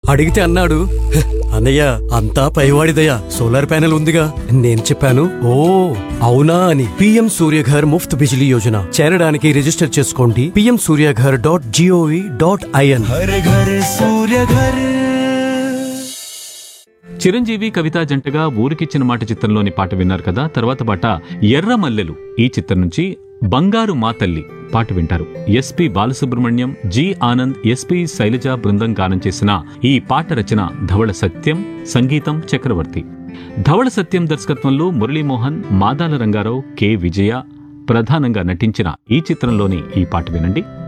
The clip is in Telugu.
అడిగితే అన్నాడు "హ్, అన్నయ్య అంతా పైవాడిదయ్యా సోలార్ ప్యానెల్ ఉందిగా నేను చెప్పాను ఓ అవునా అని పిఎం సూర్యఘర్ ముఫ్త్ బిజిలీ యోజన చేరడానికి రిజిస్టర్ చేసుకోండి PM Suryaghar dot gov dot in हर घर सूर्य घर చిరంజీవి కవిత జంటగా ఊరికిచ్చిన మాట చిత్రంలోని పాట విన్నారు కదా తర్వాత పాట ఎర్ర మల్లెలు ఈ చిత్రం నుంచి బంగారు మా తల్లి పాట వింటారు SP Balasubrahmanyam G Anand SP Sailaja బృందం గానం చేసిన ఈ పాట రచన ధవళ సత్యం సంగీతం చక్రవర్తి ధవళ సత్యం దర్శకత్వంలో మురళీమోహన్ మాదాల రంగారావు కె విజయ ప్రధానంగా నటించిన ఈ చిత్రంలోని ఈ పాట వినండి